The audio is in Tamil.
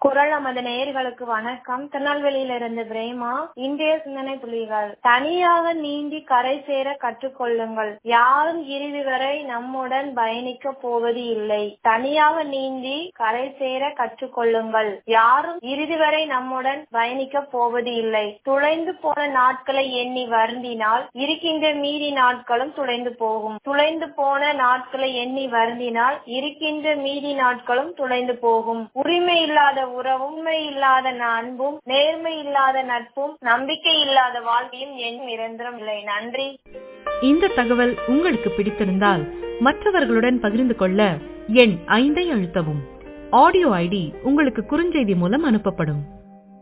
குரல் நமது நேயர்களுக்கு வணக்கம் திருநெல்வேலியிலிருந்து பிரேமா இன்றைய சிந்தனை புள்ளிகள் தனியாக நீந்தி கரை சேர கற்றுக்கொள்ளுங்கள் யாரும் இறுதி வரை நம்முடன் பயணிக்க போவது இல்லை தனியாக நீந்தி கரை சேர கற்றுக்கொள்ளுங்கள் யாரும் இறுதி வரை நம்முடன் பயணிக்க போவது இல்லை துளைந்து போன நாட்களை எண்ணி வருந்தினால் இருக்கின்ற மீதி நாட்களும் துளைந்து போகும் துளைந்து போன நாட்களை எண்ணி வருந்தினால் இருக்கின்ற மீதி நாட்களும் துளைந்து போகும் உரிமை இல்லாத உறவும் உண்மை இல்லாத அன்பும் நேர்மை இல்லாத நட்பும் நம்பிக்கை இல்லாத வாழ்க்கையும் என் நிரந்தரம் இல்லை நன்றி இந்த தகவல் உங்களுக்கு பிடித்திருந்தால் மற்றவர்களுடன் பகிர்ந்து கொள்ள எண் ஐந்தை அழுத்தவும் ஆடியோ ஐடி உங்களுக்கு குறுஞ்செய்தி மூலம் அனுப்பப்படும்